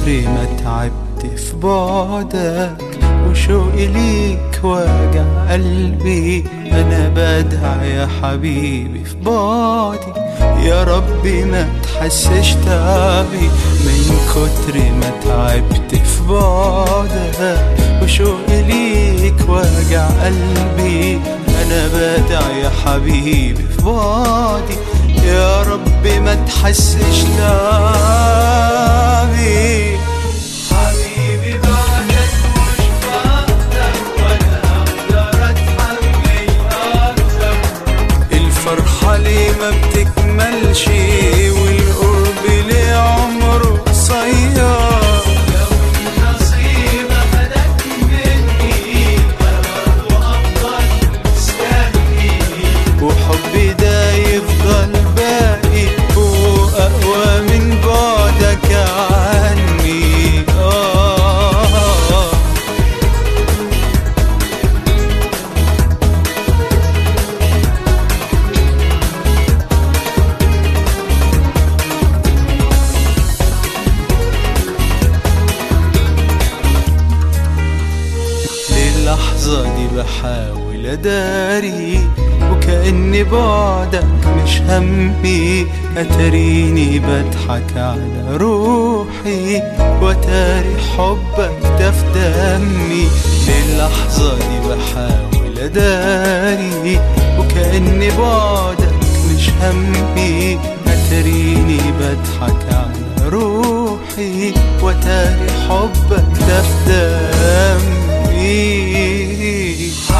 كتر ما تعبت في بعدك وشوقي ليك واجع قلبي انا بدعى يا حبيبي في بعدي يا ربي ما تحسش تعبي من كتر ما تعبت في بعدك وشوقي ليك واجع قلبي انا بدعى يا حبيبي في بعدي يا ربي ما تحسش تعبي حبيبي بعدك مش بقدر ولا اقدر اتحمل اكتر الفرحة ليه ما بتكملش والقرب ليه عمره قصير لو النصيب خدك مني أبد وأفضل مستني وحبي ده يفضل باقي وأقوى من بعدك عني آه للحظة دي بحاول أداري وكأن بعدك مش همي أتريني بضحك على روحي وتاري حبك ده في دمي للحظة دي بحاول أداري وكأن بعدك مش همي أتريني بضحك على روحي وتاري حبك ده في دمي